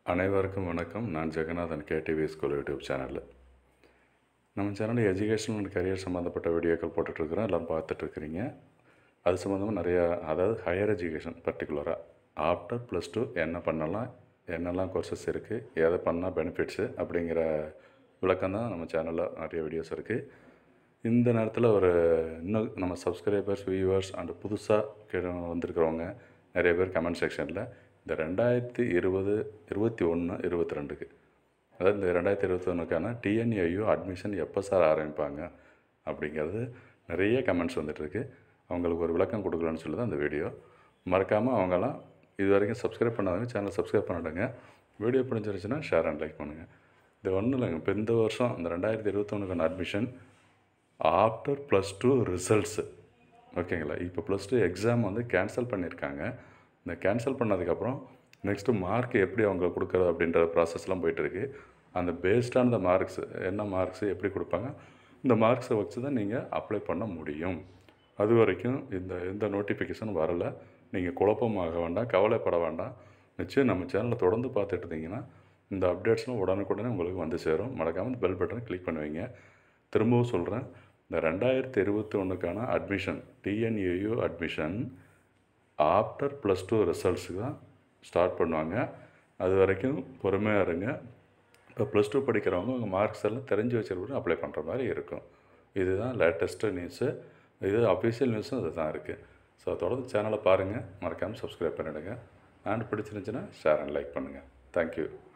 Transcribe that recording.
அனைவருக்கும் வணக்கம் நான் ஜெகநாதன் கேடிவி ஸ்கூல் யூடியூப் சேனலில் நம்ம சேனலில் எஜுகேஷன் அண்ட் கரியர் சம்மந்தப்பட்ட வீடியோக்கள் போட்டுட்ருக்குறோம் எல்லாம் பார்த்துட்ருக்குறீங்க அது சம்மந்தமாக நிறையா அதாவது ஹையர் எஜுகேஷன் பர்டிகுலராக ஆஃப்டர் ப்ளஸ் டூ என்ன பண்ணலாம் என்னெல்லாம் கோர்சஸ் இருக்குது எதை பண்ணால் பெனிஃபிட்ஸு அப்படிங்கிற விளக்கம் தான் நம்ம சேனலில் நிறைய வீடியோஸ் இருக்குது இந்த நேரத்தில் ஒரு இன்னும் நம்ம சப்ஸ்கிரைபர்ஸ் வியூவர்ஸ் அண்ட் புதுசாக வந்திருக்கிறவங்க நிறைய பேர் கமெண்ட் செக்ஷனில் இந்த ரெண்டாயிரத்தி இருபது இருபத்தி ஒன்று இருபத்தி ரெண்டுக்கு அதாவது இந்த ரெண்டாயிரத்தி இருபத்தி ஒன்றுக்கான டிஎன்ஏயு அட்மிஷன் எப்போ சார் ஆரம்பிப்பாங்க அப்படிங்கிறது நிறைய கமெண்ட்ஸ் வந்துட்டுருக்கு அவங்களுக்கு ஒரு விளக்கம் கொடுக்கலன்னு சொல்லி தான் இந்த வீடியோ மறக்காமல் அவங்கெல்லாம் இது வரைக்கும் சப்ஸ்கிரைப் பண்ணாதவங்க சேனல் சப்ஸ்கிரைப் பண்ணிடுங்க வீடியோ பிடிச்சிருச்சுன்னா ஷேர் அண்ட் லைக் பண்ணுங்கள் இது ஒன்றும் இல்லைங்க இப்போ இந்த வருஷம் இந்த ரெண்டாயிரத்தி இருபத்தொன்னுக்கான admission after plus two results ஓகேங்களா இப்போ ப்ளஸ் டூ எக்ஸாம் வந்து கேன்சல் பண்ணியிருக்காங்க இந்த கேன்சல் பண்ணதுக்கப்புறம் நெக்ஸ்ட்டு மார்க் எப்படி அவங்க கொடுக்குறது அப்படின்ற ப்ராசஸ்லாம் போயிட்டுருக்கு அந்த பேஸ்ட் ஆன் த மார்க்ஸ் என்ன மார்க்ஸ் எப்படி கொடுப்பாங்க இந்த மார்க்ஸை வச்சு தான் நீங்கள் அப்ளை பண்ண முடியும் அது வரைக்கும் இந்த எந்த நோட்டிஃபிகேஷன் வரலை நீங்கள் குழப்பமாக வேண்டாம் கவலைப்பட வேண்டாம் நிச்சயம் நம்ம சேனலை தொடர்ந்து பார்த்துட்டு இருந்தீங்கன்னா இந்த அப்டேட்ஸ்லாம் உடனுக்குடனே உங்களுக்கு வந்து சேரும் மறக்காமல் பெல் பட்டனை கிளிக் பண்ணுவீங்க திரும்பவும் சொல்கிறேன் இந்த ரெண்டாயிரத்தி இருபத்தி ஒன்றுக்கான admission TNAU admission after plus two ரிசல்ட்ஸுக்கு தான் ஸ்டார்ட் பண்ணுவாங்க அது வரைக்கும் பொறுமையாக இருங்க இப்போ ப்ளஸ் டூ படிக்கிறவங்க உங்கள் மார்க்ஸ் எல்லாம் தெரிஞ்சு வச்சிருக்கணும் அப்ளை பண்ணுற மாதிரி இருக்கும் இதுதான் லேட்டஸ்ட்டு நியூஸு இது அஃபிஷியல் நியூஸும் இது தான் இருக்குது ஸோ தொடர்ந்து சேனலை பாருங்கள் மறக்காமல் சப்ஸ்கிரைப் பண்ணிவிடுங்க அண்ட் பிடிச்சிருந்துச்சுன்னா ஷேர் அண்ட் லைக் பண்ணுங்கள் தேங்க்யூ